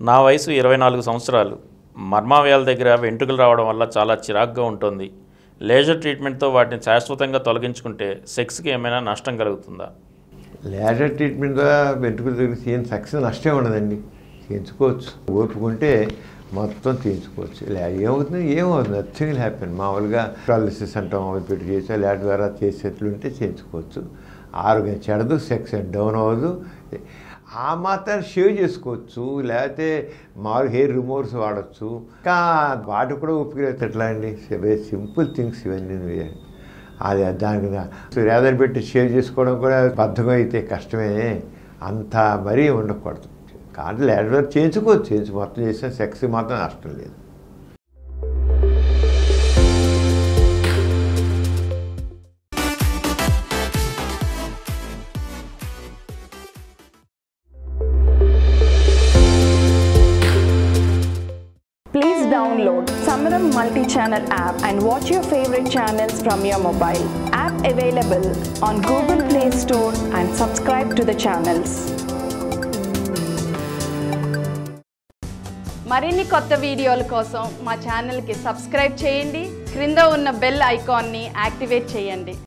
నా వయసు ఇరవై నాలుగు సంవత్సరాలు మర్మావయాల దగ్గర వెంట్రుకలు రావడం వల్ల చాలా చిరాకుగా ఉంటుంది లేజర్ ట్రీట్మెంట్తో వాటిని శాశ్వతంగా తొలగించుకుంటే సెక్స్కి ఏమైనా నష్టం కలుగుతుందా లేజర్ ట్రీట్మెంట్ ద్వారా వెంట్రుకలు తిరిగి ఏం సక్సెస్ నష్టం ఉండదండి చేయించుకోవచ్చు ఓపుకుంటే మొత్తం తీయించుకోవచ్చు లే ఏమవుతుంది ఏమవుతుంది నథింగ్ హ్యాపీ మామూలుగా పాలసిస్ అంటాం అవి పెట్టి చేసా లేట ద్వారా చేసేట్లుంటే చేయించుకోవచ్చు ఆరోగ్యం చెడదు సెక్స్ డౌన్ అవ్వదు ఆ మాత్రం షేవ్ చేసుకోవచ్చు లేకపోతే మామూలు హెయిర్ రిమూవర్స్ వాడచ్చు ఇంకా వాటి కూడా ఉపయోగిస్తే ఎట్లా అండి వెరీ సింపుల్ థింగ్స్ ఇవన్నీ అది దానికి రేదర్ పెట్టి షేవ్ చేసుకోవడం కూడా బద్ధకం అయితే కష్టమే అంత మరీ ఉండకూడదు కాబట్టి లేటర్ చేయించుకోవచ్చు చేయించు మొత్తం చేసిన సెక్స్ మాత్రం నష్టం లేదు Please download Samaram multi-channel app and watch your favorite channels from your mobile. App available on Google Play Store and subscribe to the channels. మరిన్ని కొత్త వీడియోల కోసం మా ఛానల్కి సబ్స్క్రైబ్ చేయండి క్రింద ఉన్న బెల్ ఐకాన్ని యాక్టివేట్ చేయండి